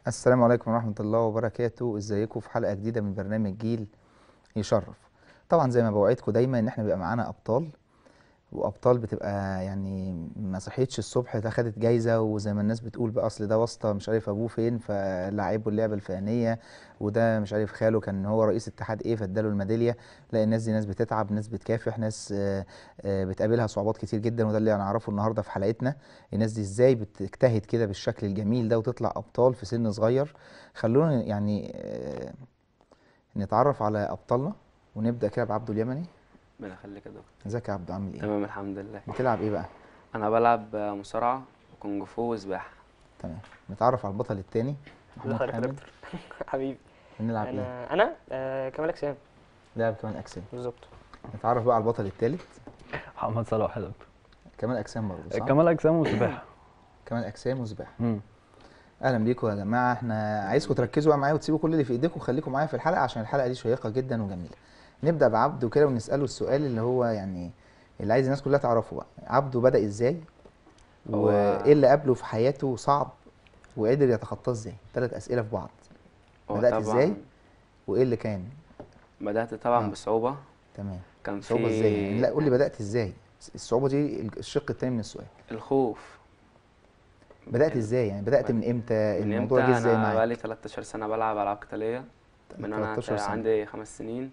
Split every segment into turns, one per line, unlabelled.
السلام عليكم ورحمة الله وبركاته ازيكم في حلقة جديدة من برنامج جيل يشرف طبعا زي ما بوعدكم دايما ان احنا بيبقى معانا ابطال وابطال بتبقى يعني ما صحيتش الصبح ده خدت جايزة وزي ما الناس بتقول بقى اصل ده واسطة مش عارف ابوه فين فلعبه اللعبة الفلانية وده مش عارف خاله كان هو رئيس اتحاد ايه فاداله الميدالية لا الناس دي ناس بتتعب ناس بتكافح ناس آه، آه، بتقابلها صعوبات كتير جدا وده اللي هنعرفه النهارده في حلقتنا الناس دي ازاي بتجتهد كده بالشكل الجميل ده وتطلع ابطال في سن صغير خلونا يعني آه، نتعرف على ابطالنا ونبدا كده بعبده اليمني
ربنا يخليك يا دكتور
ازيك يا عبدو عامل ايه
تمام الحمد لله
بتلعب ايه بقى
انا بلعب مصارعه وكونج فو وسباحه
تمام نتعرف على البطل التاني محمد
حضرتك يا
حامد
دكتور حبيبي
بنلعب ايه
انا انا آه كمال اجسام
لاعب كمان اجسام
بالظبط
نتعرف بقى على البطل التالت
محمد صلاح يا دكتور
كمال اجسام برضه صح
كمال اجسام وسباحه
كمال اجسام وسباحه
مم.
اهلا بيكم يا جماعه احنا عايزكم تركزوا بقى معايا وتسيبوا كل اللي في ايديكم وخليكم معايا في الحلقه عشان الحلقه دي شيقه جدا وجميله نبدا بعبده كده ونساله السؤال اللي هو يعني اللي عايز الناس كلها تعرفه بقى عبده بدا ازاي
هو-
وايه اللي قابله في حياته صعب وقدر يتخطاه ازاي ثلاث اسئله في بعض
هو
بدأت
طبعاً-
إزاي؟ وايه اللي كان
بدات طبعا
آه.
بصعوبه
تمام
كان في
صعوبه ازاي يعني لا قول لي بدات ازاي الصعوبه دي الشق التاني من السؤال
الخوف
بدات ازاي يعني بدات من امتى
من
الموضوع
امتى
جه ازاي
انا
معاك
بقالي 13 سنه بلعب العاب قتاليه من انا
13 سنة.
عندي خمس سنين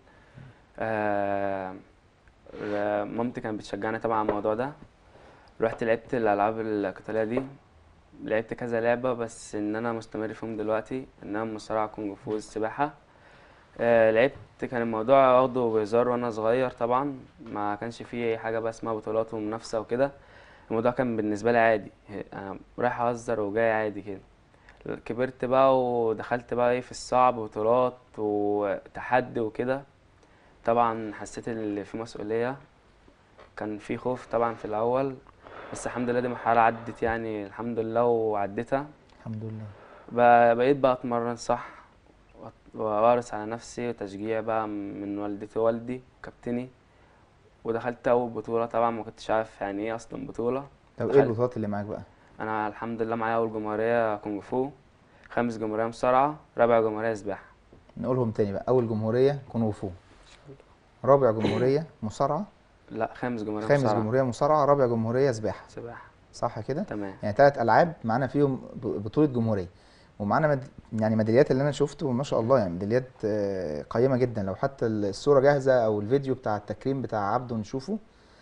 آه آه، مامتي كانت بتشجعني طبعا على الموضوع ده رحت لعبت الالعاب القتاليه دي لعبت كذا لعبه بس ان انا مستمر فيهم دلوقتي ان انا مصارعه كونج فو السباحه آه لعبت كان الموضوع واخده بهزار وانا صغير طبعا ما كانش فيه حاجه بقى اسمها بطولات ومنافسه وكده الموضوع كان بالنسبه لي عادي انا رايح اهزر وجاي عادي كده كبرت بقى ودخلت بقى ايه في الصعب بطولات وتحدي وكده طبعا حسيت ان في مسؤولية كان في خوف طبعا في الاول بس الحمد لله دي مرحلة عدت يعني الحمد لله وعديتها
الحمد لله
ب- بقيت بقى اتمرن صح وأت- وأوارس على نفسي وتشجيع بقى من والدتي ووالدي وكابتني ودخلت اول بطولة طبعا ما كنتش عارف يعني ايه اصلا بطولة
طب ايه
دخلت.
البطولات اللي معاك بقى
انا الحمد لله معايا اول جمهورية كونج فو خامس جمهورية مصارعة رابع جمهورية سباحة
نقولهم تاني بقى اول جمهوريه كونغ فو رابع جمهوريه مصارعه
لا خامس جمهورية
خامس
مصارعة
جمهوريه مصارعه رابع جمهوريه سباحه
سباحة
صح كده
تمام
يعني ثلاث العاب معانا فيهم ب- بطوله جمهوريه ومعانا مد... يعني ميداليات اللي انا شفته ما شاء الله يعني ميداليات آه، قيمه جدا لو حتى الصوره جاهزه او الفيديو بتاع التكريم بتاع عبده نشوفه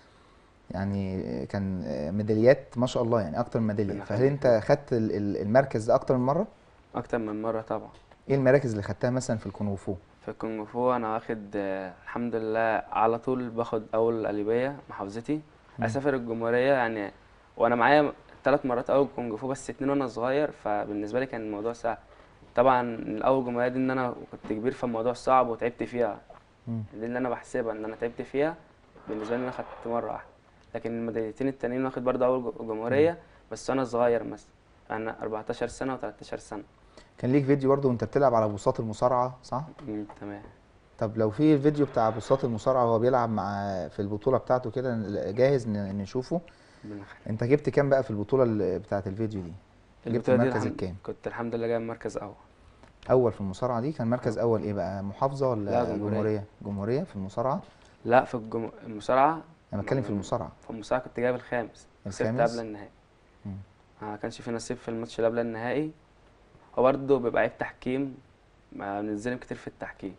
يعني آه، كان آه، ميداليات ما شاء الله يعني اكتر من ميداليه
ربنا
فهل انت خدت ال- ال- المركز ده اكتر من مره
اكتر من مرة طبعا
ايه المراكز اللي خدتها مثلا في الكونغ فو
في الكونج فو انا واخد آه، الحمد لله على طول باخد اول قليبية محافظتي
مم.
اسافر الجمهورية يعني وانا معايا ثلاث مرات اول كونج فو بس اتنين وانا صغير فبالنسبة لي كان الموضوع سهل طبعا الاول جمهورية دي ان انا كنت كبير فالموضوع صعب وتعبت فيها
مم.
دي اللي انا بحسبها ان انا تعبت فيها بالنسبه لي إن انا خدت مره واحده لكن الميداليتين التانيين واخد برضه اول ج- جمهوريه بس انا صغير مثلا انا 14 سنه و13 سنه
كان ليك فيديو برضه وانت بتلعب على بساط المصارعه صح
مم، تمام
طب لو في الفيديو بتاع بساط المصارعه وهو بيلعب مع في البطوله بتاعته كده جاهز ن- نشوفه
ربنا يخليك.
انت جبت كام بقى في البطوله اللي بتاعت الفيديو دي جبت
البطولة دي
المركز
الحمد-
الكام
كنت الحمد لله جايب مركز اول
اول في المصارعه دي كان مركز اول ايه بقى محافظه ولا
لا، جمهورية.
جمهوريه جمهوريه في المصارعه
لا في الجم... المصارعه
انا بتكلم في
مم.
المصارعه
في المصارعه كنت جايب الخامس كسبت
الخامس؟
قبل النهائي
مم.
ما كانش في نصيب في الماتش اللي قبل النهائي وبرضه بيبقى عيب تحكيم ما بنتظلم كتير في التحكيم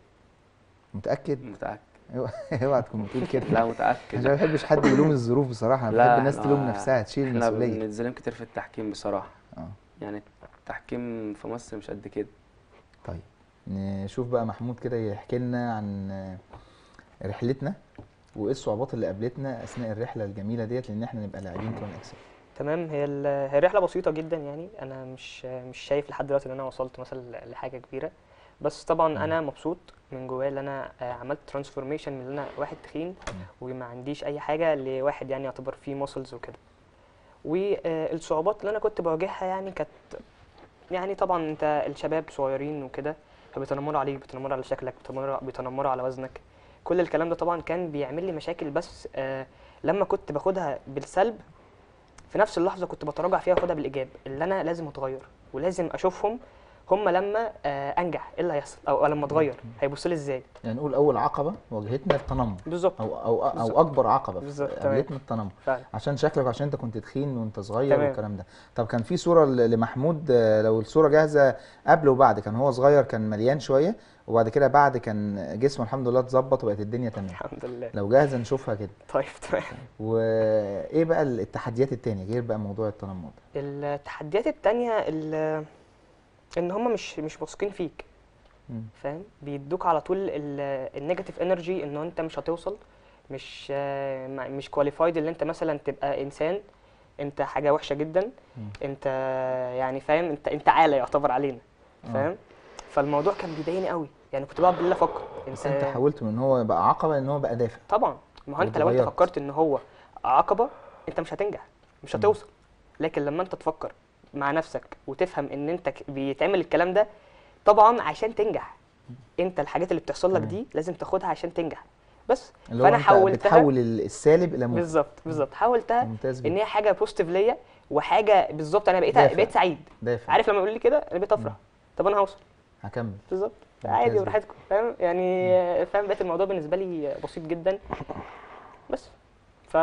متاكد
متاكد
اوعى تكون بتقول كده
لا
انا
متاكد
ما بحبش حد يلوم الظروف بصراحه انا
لا،
بحب الناس
إحنا-
تلوم نفسها تشيل
احنا
المسؤوليه
بنتظلم كتير في التحكيم بصراحه
اه
يعني التحكيم في مصر مش قد كده
طيب نشوف بقى محمود كده يحكي لنا عن رحلتنا وايه الصعوبات اللي قابلتنا اثناء الرحله الجميله ديت لان احنا نبقى لاعبين كمان اكسل
تمام هي ال- هي رحله بسيطه جدا يعني انا مش مش شايف لحد دلوقتي ان انا وصلت مثلا لحاجه كبيره بس طبعا انا مبسوط من جوايا ان انا آه، عملت ترانسفورميشن من ان انا واحد تخين وما عنديش اي حاجه لواحد يعني يعتبر فيه ماسلز وكده والصعوبات اللي انا كنت بواجهها يعني كانت يعني طبعا انت الشباب صغيرين وكده فبيتنمروا عليك بيتنمروا على شكلك بيتنمروا بيتنمروا على وزنك كل الكلام ده طبعا كان بيعمل لي مشاكل بس آه لما كنت باخدها بالسلب في نفس اللحظه كنت بتراجع فيها واخدها بالايجاب اللي انا لازم اتغير ولازم اشوفهم هم لما آه، انجح ايه اللي هيحصل او لما اتغير هيبصوا لي ازاي
يعني نقول اول عقبه واجهتنا التنمر
بالظبط
او او
بالظبط.
او اكبر عقبه في-
بالظبط، تمام.
قابلتنا التنمر
فعلا
عشان شكلك عشان انت كنت تخين وانت صغير
تمام.
والكلام ده طب كان في صوره ل- لمحمود آه، لو الصوره جاهزه قبل وبعد كان هو صغير كان مليان شويه وبعد كده بعد كان جسمه الحمد لله اتظبط وبقت الدنيا تمام
الحمد لله
لو جاهزه نشوفها كده
طيب تمام
وايه بقى التحديات التانية غير بقى موضوع التنمر ده
التحديات التانية ال- ان هم مش مش واثقين فيك
مم.
فاهم بيدوك على طول النيجاتيف انرجي ان انت مش هتوصل مش آه، ما- مش كواليفايد ان انت مثلا تبقى انسان انت حاجه وحشه جدا
مم.
انت يعني فاهم انت انت عاله يعتبر علينا
آه.
فاهم فالموضوع كان بيضايقني قوي يعني كنت بقعد بالله افكر
بس انت حاولت من ان هو يبقى عقبه ان هو بقى دافع
طبعا ما هو انت لو انت
واتغيرت.
فكرت ان هو عقبه انت مش هتنجح مش
مم.
هتوصل لكن لما انت تفكر مع نفسك وتفهم ان انت ك- بيتعمل الكلام ده طبعا عشان تنجح انت الحاجات اللي بتحصل لك
تمام.
دي لازم تاخدها عشان تنجح بس
اللي هو
فانا
انت
حولتها
بتحول ال- السالب الى موجب
بالظبط بالظبط حولتها
ممتاز
ان
جدا
هي حاجه بوزيتيف ليا وحاجه بالظبط انا بقيت
دافع.
بقيت سعيد
دافع
عارف لما يقول لي كده انا بقيت افرح طب انا هوصل
هكمل
بالظبط
ممتاز
عادي
جدا.
براحتكم فاهم يعني فاهم بقيت الموضوع بالنسبه لي بسيط جدا بس ف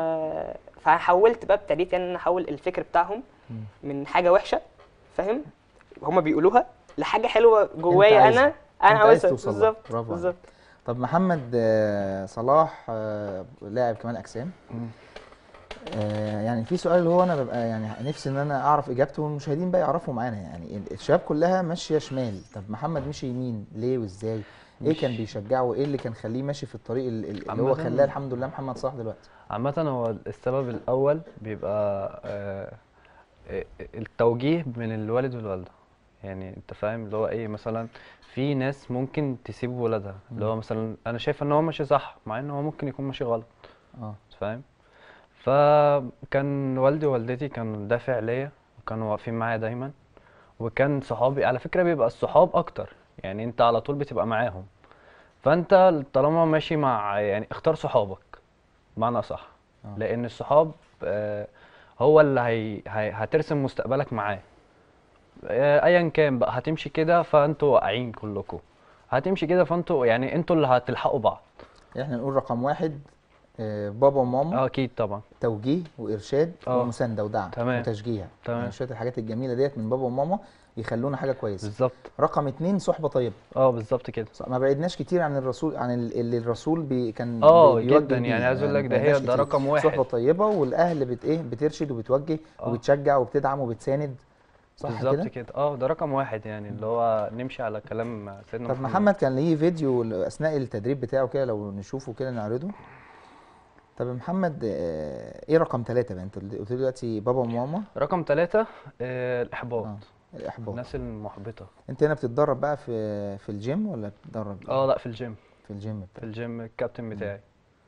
فحولت بقى ابتديت يعني ان انا احول الفكر بتاعهم
مم.
من حاجه وحشه فاهم هما بيقولوها لحاجه حلوه جوايا
عايزها.
انا انا
انت عايز
عاوزها
توصل لها.
بالظبط
برافو عليك.
بالظبط
طب محمد آه، صلاح آه، لاعب كمال اجسام
مم.
آه، يعني في سؤال اللي هو انا ببقى يعني نفسي ان انا اعرف اجابته والمشاهدين بقى يعرفوا معانا يعني الشباب كلها ماشيه شمال طب محمد مشي يمين ليه وازاي ايه
مش-
كان بيشجعه وايه اللي كان خليه ماشي في الطريق ال- ال- اللي هو
عامةً-
خلاه الحمد لله محمد صلاح دلوقتي
عامة هو السبب الأول بيبقى آه، آه، التوجيه من الوالد والوالدة يعني انت فاهم اللي هو ايه مثلا في ناس ممكن تسيب ولادها اللي هو مثلا انا شايف ان هو ماشي صح مع ان هو ممكن يكون ماشي غلط
اه
فاهم فكان والدي ووالدتي كانوا دافع ليا وكانوا واقفين معايا دايما وكان صحابي على فكرة بيبقى الصحاب اكتر يعني انت على طول بتبقى معاهم فانت طالما ماشي مع يعني اختار صحابك بمعنى صح
آه.
لان الصحاب آه، هو اللي هي هي هترسم مستقبلك معاه آه، ايا كان بقى هتمشي كده فانتوا واقعين كلكم هتمشي كده فانتوا يعني انتوا اللي هتلحقوا بعض
احنا نقول رقم واحد آه، بابا وماما
اه اكيد طبعا
توجيه وارشاد
آه.
ومسانده ودعم
تمام.
وتشجيع
تمام.
يعني شويه الحاجات الجميله ديت من بابا وماما يخلونا حاجه كويسه
بالظبط
رقم اتنين صحبه طيبه
اه بالظبط كده
صح، ما بعدناش كتير عن الرسول عن ال- اللي الرسول بي كان
اه
بي- بيوجه
جدا
بيه،
يعني عايز اقول
ما
لك ده هي
بعدناش
ده
كتير.
رقم واحد
صحبه طيبه والاهل بت ايه بترشد وبتوجه
آه.
وبتشجع وبتدعم وبتساند صح
بالظبط
كده
كده اه ده رقم واحد يعني اللي هو نمشي على كلام سيدنا
طب محمد كان ليه فيديو ل- اثناء التدريب بتاعه كده لو نشوفه كده نعرضه طب يا محمد آه، ايه رقم ثلاثة بقى انت قلت لي دلوقتي بابا وماما
رقم ثلاثة آه الإحباط
اه الاحباط
الناس المحبطة
انت هنا بتتدرب بقى في في الجيم ولا بتتدرب
اه لا في الجيم
في الجيم
في
بتاعك
الجيم الكابتن بتاعي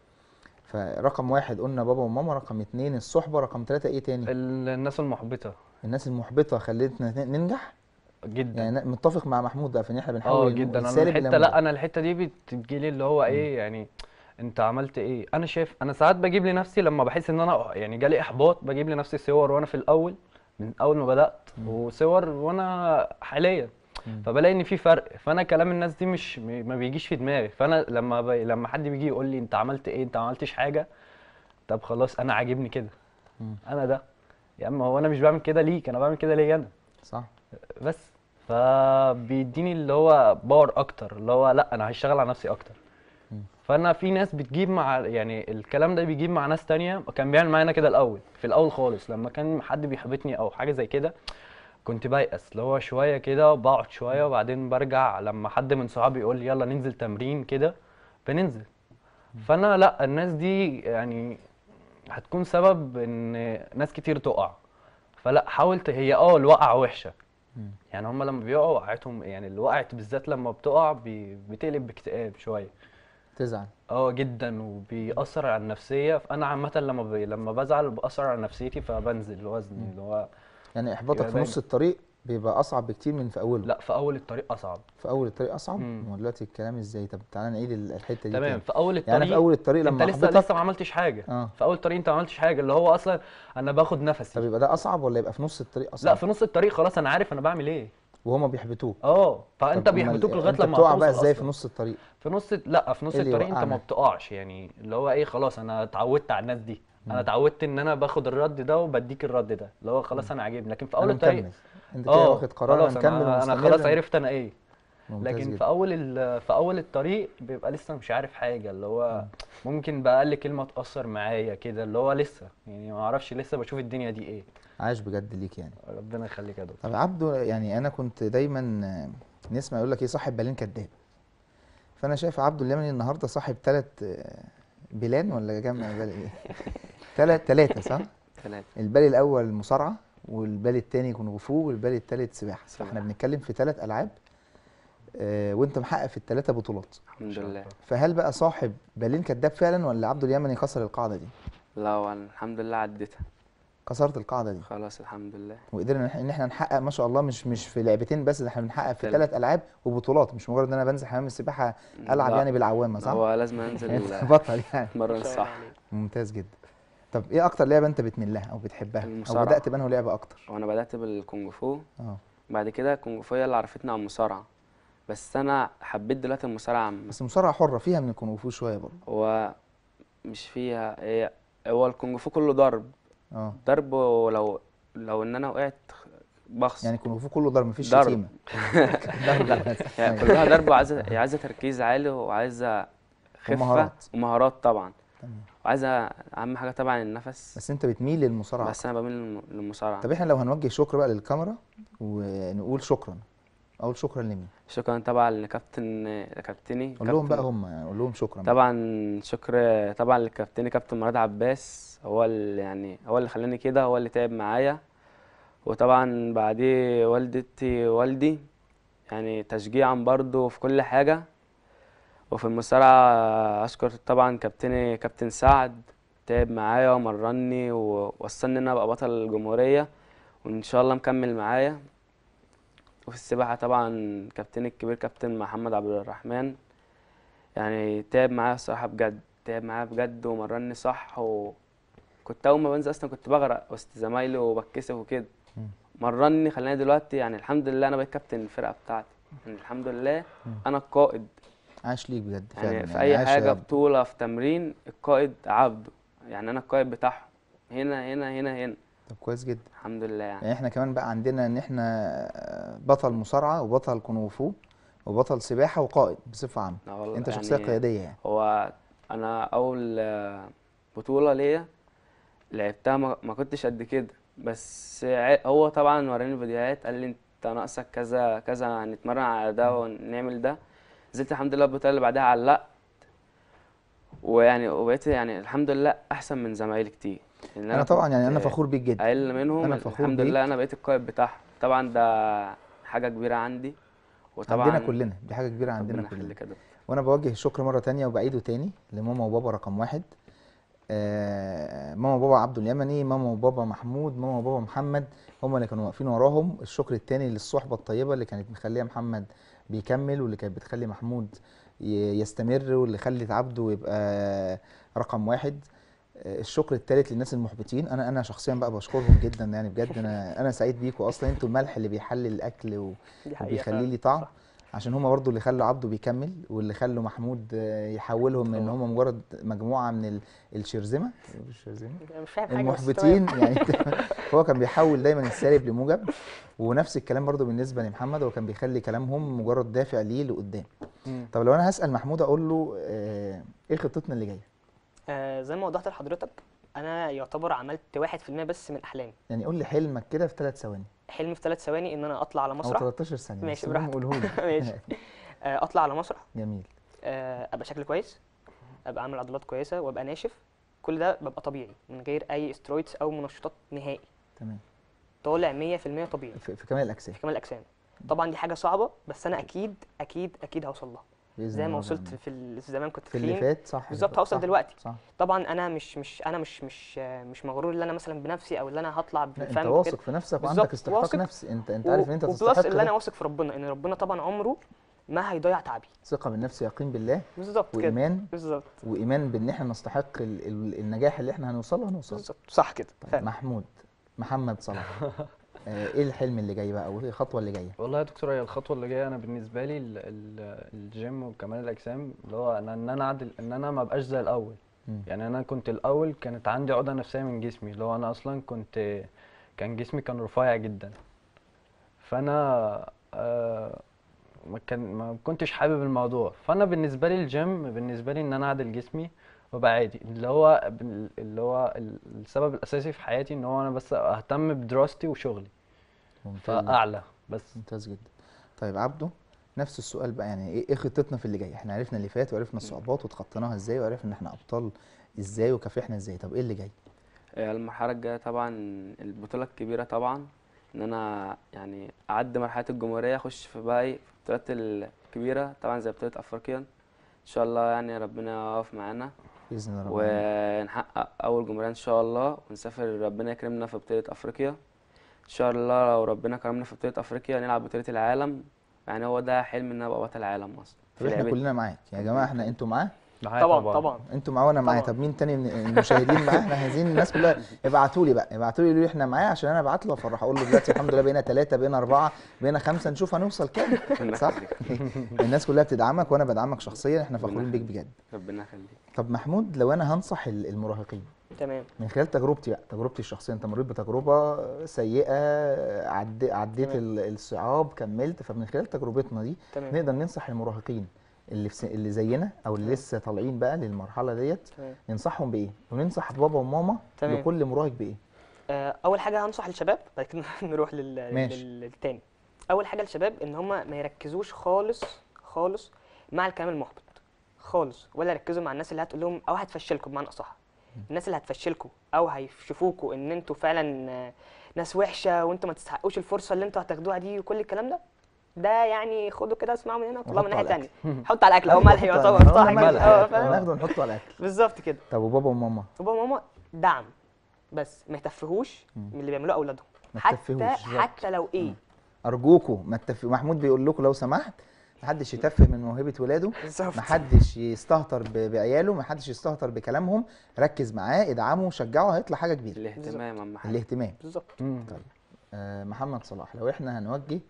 فرقم واحد قلنا بابا وماما رقم اتنين الصحبة رقم ثلاثة ايه تاني
ال- الناس المحبطة
الناس المحبطة خلتنا ننجح
جدا
يعني متفق مع محمود بقى في ان احنا بنحول
اه
الم-
جدا انا
السالب الى
الحته لا
موجب.
انا الحته دي بتجيلي اللي هو ايه يعني انت عملت ايه انا شايف انا ساعات بجيب لنفسي لما بحس ان انا يعني جالي احباط بجيب لنفسي صور وانا في الاول من اول ما بدات
مم.
وصور وانا حاليا
مم.
فبلاقي ان في فرق فانا كلام الناس دي مش م- ما بيجيش في دماغي فانا لما ب... لما حد بيجي يقول لي انت عملت ايه انت ما عملتش حاجه طب خلاص انا عاجبني كده
مم.
انا ده يا عم هو انا مش بعمل كده ليك انا بعمل كده ليا انا
صح
بس فبيديني اللي هو باور اكتر اللي هو لا انا هشتغل على نفسي اكتر
مم.
فانا في ناس بتجيب مع يعني الكلام ده بيجيب مع ناس تانية كان بيعمل معايا أنا كده الاول في الاول خالص لما كان حد بيحبطني او حاجه زي كده كنت بيأس اللي هو شويه كده وبقعد شويه وبعدين برجع لما حد من صحابي يقول لي يلا ننزل تمرين كده بننزل فانا لا الناس دي يعني هتكون سبب ان ناس كتير تقع فلا حاولت هي اه الوقعه وحشه
مم.
يعني هم لما بيقعوا وقعتهم يعني اللي وقعت بالذات لما بتقع بي بتقلب باكتئاب شويه
تزعل
اه جدا وبيأثر على النفسيه فانا عامه لما بي لما بزعل بأثر على نفسيتي فبنزل وزني اللي هو
يعني احباطك
يبقى
في نص
دايما.
الطريق بيبقى اصعب بكتير من في اوله
لا في اول الطريق اصعب
في اول الطريق اصعب
مم.
هو دلوقتي الكلام ازاي طب تعالى نعيد ال- الحته دي
تمام
تاني.
في اول الطريق
يعني في اول الطريق لما
انت لسه
احبطك
لسه ما عملتش حاجه
اه
في اول الطريق انت ما عملتش حاجه اللي هو اصلا انا باخد
طب
نفسي
يبقى ده اصعب ولا يبقى في نص الطريق
لا
اصعب
في نص الطريق خلاص انا عارف انا بعمل ايه
وهما بيحبطوك
اه فانت
طب
بيحبطوك
أمال
لغايه
انت
لما
بتقع
هتوصل
بقى ازاي في
أصلاً.
نص الطريق
في نص لا في نص
إيه اللي
الطريق انت ما
يوقعنا؟
بتقعش يعني اللي هو ايه خلاص انا اتعودت على الناس دي
مم.
انا اتعودت ان انا باخد الرد ده وبديك الرد ده اللي هو خلاص انا عاجبني لكن في اول
انا
الطريق
مكمل انت كده
اه
واخد قرار
خلاص
انا مكمل
انا انا
ومستمر
خلاص عرفت انا ايه
ممتاز
لكن
جدا.
في اول ال- في اول الطريق بيبقى لسه مش عارف حاجه اللي هو ممكن باقل كلمه تاثر معايا كده اللي هو لسه يعني ما اعرفش لسه بشوف الدنيا دي ايه
عاش بجد ليك يعني
ربنا يخليك يا دكتور
طب عبده يعني انا كنت دايما آه، نسمع يقول لك ايه صاحب بالين كداب فانا شايف عبده اليمني النهارده صاحب ثلاث بلان ولا جمع بال ايه ثلاث ثلاثه صح
ثلاثة
البالي الاول مصارعه والبالي الثاني كونغ فو والبالي الثالث سباحه فاحنا
سباحة.
بنتكلم في ثلاث العاب آه، وانت محقق في الثلاثه بطولات
الحمد لله
فهل بقى صاحب بالين كداب فعلا ولا عبده اليمني كسر القاعده دي
لا وانا الحمد لله عديتها
كسرت القاعده دي
خلاص الحمد لله
وقدرنا إن إحنا- ان احنا نحقق ما شاء الله مش مش في لعبتين بس ده احنا بنحقق في
تلات.
ثلاث العاب وبطولات مش مجرد ان انا بنزل حمام السباحه العب
لا،
يعني بالعوامه صح؟
هو لازم انزل
انت بطل يعني
اتمرن
ما شاء الله
صح
عليك.
ممتاز جدا طب ايه اكتر لعبه انت بتميل لها او بتحبها او
المصارعة.
بدات بانه لعبه اكتر
وانا بدأت بالكونغ فو
اه
بعد كده الكونغ فو هي اللي عرفتني على المصارعة بس انا حبيت دلوقتي المصارعة عم
بس المصارعه حره فيها من الكونغ فو شويه برضه
هو مش فيها هي هو الكونغ فو كله ضرب
اه
ضرب ولو لو ان انا وقعت بخسر
يعني الكونغ فو كله ضرب مفيش
ضرب.
شتيمه ضرب بس.
يعني
أيوة.
كلها ضرب وعايزه هي عايزه تركيز عالي وعايزه خفه
ومهارات.
ومهارات طبعا
تمام.
وعايزه اهم حاجه طبعا النفس
بس انت بتميل للمصارعه
بس انا بميل للم- للمصارعه
طب احنا لو هنوجه شكر بقى للكاميرا ونقول شكرا اقول شكرا لمين
شكرا طبعا لكابتن لكابتني
قول لهم بقى
كابتن-
هم يعني قول لهم شكرا بقى.
طبعا شكر طبعا لكابتني كابتن مراد عباس هو اللي يعني هو اللي خلاني كده هو اللي تعب معايا وطبعا بعديه والدتي ووالدي يعني تشجيعا برضو في كل حاجة وفي المصارعة أشكر طبعا كابتني كابتن سعد تعب معايا ومرني ووصلني إن أنا أبقى بطل الجمهورية وإن شاء الله مكمل معايا وفي السباحة طبعا كابتني الكبير كابتن محمد عبد الرحمن يعني تعب معايا الصراحة بجد تعب معايا بجد ومرني صح وكنت أول ما بنزل أصلا كنت بغرق وسط زمايلي وبتكسف وكده
مم.
مرني خلاني دلوقتي يعني الحمد لله أنا بقيت كابتن الفرقة بتاعتي يعني الحمد لله
مم.
أنا القائد
عاش ليك بجد فعلا
يعني في أي
عاش يا
حاجة
عبد.
بطولة في تمرين القائد عبده يعني أنا القائد بتاعهم هنا هنا هنا هنا
طب كويس جدا
الحمد لله يعني
يعني احنا كمان بقى عندنا ان احنا بطل مصارعه وبطل كونغ فو وبطل سباحه وقائد بصفه عامه
لا والله
انت شخصيه
يعني
قياديه يعني
هو انا اول آه، بطوله ليا لعبتها ما ما كنتش قد كده بس ع- هو طبعا وراني الفيديوهات قال لي انت ناقصك كذا كذا هنتمرن على ده ونعمل ده نزلت الحمد لله البطوله اللي بعدها علقت ويعني وبقيت يعني الحمد لله احسن من زمايلي كتير لأن
انا طبعا يعني انا
كنت
فخور بيك جدا
اقل منهم
أنا فخور
الحمد
بيك.
لله انا بقيت القائد بتاعهم طبعا ده حاجه كبيره عندي وطبعا
عندنا كلنا دي حاجه كبيره عندنا
ربنا
كلنا
يخليك يا دكتور.
وانا بوجه الشكر مره تانية وبعيده تاني لماما وبابا رقم واحد آه ماما وبابا عبد اليمني ماما وبابا محمود ماما وبابا محمد هم اللي كانوا واقفين وراهم الشكر التاني للصحبه الطيبه اللي كانت مخليه محمد بيكمل واللي كانت بتخلي محمود ي- يستمر واللي خلت عبده يبقى رقم واحد آه، الشكر التالت للناس المحبطين انا انا شخصيا بقى بشكرهم جدا يعني بجد انا انا سعيد بيكم اصلا انتوا الملح اللي بيحلي الاكل و...
دي حقيقة
وبيخليه
فعلاً.
لي طعم
صح.
عشان هما برضو اللي خلوا عبده بيكمل واللي خلوا محمود آه، يحولهم من ان
طبعاً.
هما مجرد مجموعه من ال- الشرذمه الشرذمه
أنا مش فاهم حاجة بس
المحبطين يعني هو كان بيحول دايما السالب لموجب ونفس الكلام برضو بالنسبه لمحمد هو كان بيخلي كلامهم مجرد دافع ليه لقدام
مم.
طب لو انا هسال محمود اقول له آه، ايه خطتنا اللي جايه
آه زي ما وضحت لحضرتك انا يعتبر عملت 1% بس من احلامي
يعني قول لي حلمك كده في ثلاث ثواني
حلمي في ثلاث ثواني ان انا اطلع على
او
مسرح
13 ثانيه
ماشي،
بس المهم
براحتك.
قوله لي
ماشي. آه اطلع على مسرح
جميل
آه ابقى شكلي كويس ابقى عامل عضلات كويسه وابقى ناشف كل ده ببقى طبيعي من غير اي استرويدز او منشطات نهائي
تمام
طالع 100% طبيعي
في, في كمال الاجسام
في كمال الاجسام طبعا دي حاجه صعبه بس انا اكيد اكيد اكيد هوصل لها
باذن
زي
الله
ما وصلت
ربنا.
في ال- زمان كنت
في اللي
تخين
فات صح
بالظبط
كده،
هوصل
صح،
دلوقتي.
صح
طبعا انا مش مش انا مش مش آه، مش مغرور ان انا مثلا بنفسي او ان انا هطلع
لا انت
بالفهم كده.
واثق في نفسك وعندك
بالظبط،
استحقاق
واثق.
نفسي انت انت عارف ان انت
وبلس
تستحق
اللي انا
ده.
واثق في ربنا ان ربنا طبعا عمره ما هيضيع تعبي
ثقه بالنفس يقين بالله
بالظبط كده
وايمان
بالظبط
وايمان بان احنا نستحق ال ال النجاح اللي احنا هنوصل له هنوصل له.
بالظبط صح كده
طيب
فعلا
محمود محمد صلاح آه، ايه الحلم اللي جاي بقى او ايه الخطوه اللي جايه
والله يا دكتور هي الخطوه اللي جايه انا بالنسبه لي ال- ال- الجيم وكمال الاجسام اللي هو ان ان انا اعدل ان انا ما ابقاش زي الاول
مم.
يعني انا كنت الاول كانت عندي عقده نفسيه من جسمي اللي هو انا اصلا كنت كان جسمي كان رفيع جدا فانا آه ما كان ما كنتش حابب الموضوع فانا بالنسبه لي الجيم بالنسبه لي ان انا اعدل جسمي وابقى عادي اللي هو بال- اللي هو ال- السبب الاساسي في حياتي ان هو انا بس اهتم بدراستي وشغلي
ممتاز جدا.
فاعلى بس
ممتاز جدا طيب عبده نفس السؤال بقى يعني ايه إيه خطتنا في اللي جاي احنا عرفنا اللي فات وعرفنا الصعوبات وتخطيناها ازاي وعرفنا ان احنا ابطال ازاي وكافحنا ازاي طب ايه اللي جاي
آه، المرحلة الجاية طبعا البطولة الكبيرة طبعا ان انا يعني اعدي مرحلة الجمهورية اخش في بقى ايه في البطولات الكبيرة طبعا زي بطولة افريقيا ان شاء الله يعني ربنا يقف معانا
باذن الله ربنا
ونحقق اول جمهورية ان شاء الله ونسافر ربنا يكرمنا في بطولة افريقيا ان شاء الله لو ربنا كرمنا في بطولة افريقيا نلعب بطولة العالم يعني هو ده حلم ان انا ابقى بطل العالم اصلا
طب
في
احنا
لعبتي
كلنا معاك يا جماعه احنا انتوا معاه
معايا
طبعا طبعا
انتوا معاه وانا معاه
طبعا.
طب مين تاني من المشاهدين معاه احنا عايزين الناس كلها ابعتوا لي بقى ابعتوا لي يقولوا لي احنا معاه عشان انا ابعت له افرح اقول له دلوقتي الحمد لله بقينا ثلاثه بقينا اربعه بقينا خمسه نشوف هنوصل كام
ربنا
صح
يخليك
الناس كلها بتدعمك وانا بدعمك شخصيا احنا
ربنا
فخورين بيك
يخليك.
بجد
ربنا يخليك
طب محمود لو انا هنصح ال- المراهقين
تمام
من خلال تجربتي بقى تجربتي الشخصيه انت مريت بتجربه سيئه عد... عديت
تمام.
ال- الصعاب كملت فمن خلال تجربتنا دي
تمام
نقدر ننصح المراهقين اللي في س... اللي زينا او اللي
تمام.
لسه طالعين بقى للمرحله ديت
تمام
ننصحهم بايه وننصح بابا وماما
تمام.
لكل مراهق بايه
آه، اول حاجه هنصح الشباب بعد كده نروح لل...
ماشي.
لل- للتاني اول حاجه الشباب ان هم ما يركزوش خالص خالص مع الكلام المحبط خالص ولا يركزوا مع الناس اللي هتقول لهم او هتفشلكم بمعنى اصح الناس اللي هتفشلكم او هيشوفوكوا ان انتوا فعلا آه، ناس وحشه وانتوا ما تستحقوش الفرصه اللي انتوا هتاخدوها دي وكل الكلام ده ده يعني خدوا كده اسمعوا من هنا وطلعوا من
وحطوا
ناحيه
على
تانية حط على الاكل او
أيوة،
ملح
حطوا
يعتبر
على-
صح
قلنا
كده
ملح.
اه
آه،
فاهم
ناخده ونحطه على الاكل
بالظبط كده
طب وبابا وماما
بابا وماما دعم بس ما يتفهوش
مم.
من اللي بيعملوه اولادهم
ما
حتى
تتفهوش
حتى لو ايه
ارجوكوا ما تتف... محمود بيقول لكم لو سمحت محدش يتفه من موهبه ولاده
بالظبط
محدش يستهتر ب... بعياله محدش يستهتر بكلامهم ركز معاه ادعمه شجعه هيطلع حاجه كبيره
الاهتمام اهم حاجة
الاهتمام
بالظبط
مم.
طيب آه محمد صلاح لو احنا هنوجه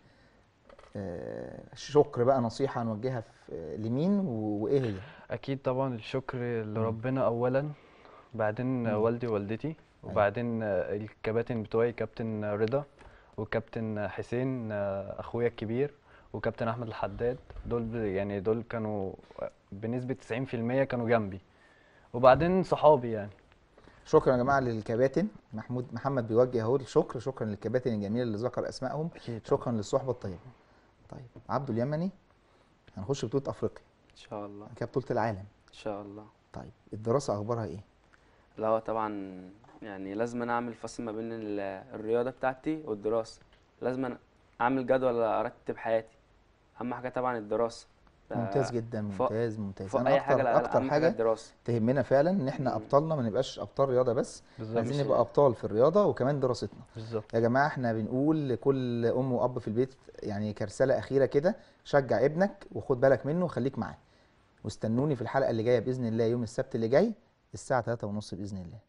آه شكر بقى نصيحه هنوجهها في آه لمين و... وايه هي
اكيد طبعا الشكر
مم.
لربنا اولا بعدين
مم.
والدي ووالدتي
أيوة.
وبعدين آه، الكباتن بتوعي كابتن رضا وكابتن حسين آه، اخويا الكبير وكابتن احمد الحداد دول ب- يعني دول كانوا بنسبة 90% كانوا جنبي وبعدين صحابي يعني
شكرا يا جماعه للكباتن محمود محمد بيوجه اهو الشكر شكرا للكباتن الجميله اللي ذكر اسمائهم
اكيد
شكرا للصحبه الطيبه طيب عبده اليمني هنخش بطوله افريقيا
ان شاء الله
كده بطوله العالم
ان شاء الله
طيب الدراسه اخبارها ايه
لا هو طبعا يعني لازم أنا اعمل فصل ما بين ال- الرياضه بتاعتي والدراسه لازم أنا اعمل جدول ارتب حياتي اهم حاجه طبعا الدراسه ده
ممتاز جدا
فوق-
ممتاز ممتاز
فوق
انا
اي حاجه
اكتر
لا لا،
اكتر
اهم حاجه
حاجه
الدراسه
تهمنا فعلا ان احنا
مم.
ابطالنا ما نبقاش ابطال رياضه بس
بالظبط
عايزين
مش-
نبقى ابطال في الرياضه وكمان دراستنا
بالظبط
يا جماعه احنا بنقول لكل ام واب في البيت يعني كرساله اخيره كده شجع ابنك وخد بالك منه وخليك معاه واستنوني في الحلقه اللي جايه باذن الله يوم السبت اللي جاي الساعه 3:30 باذن الله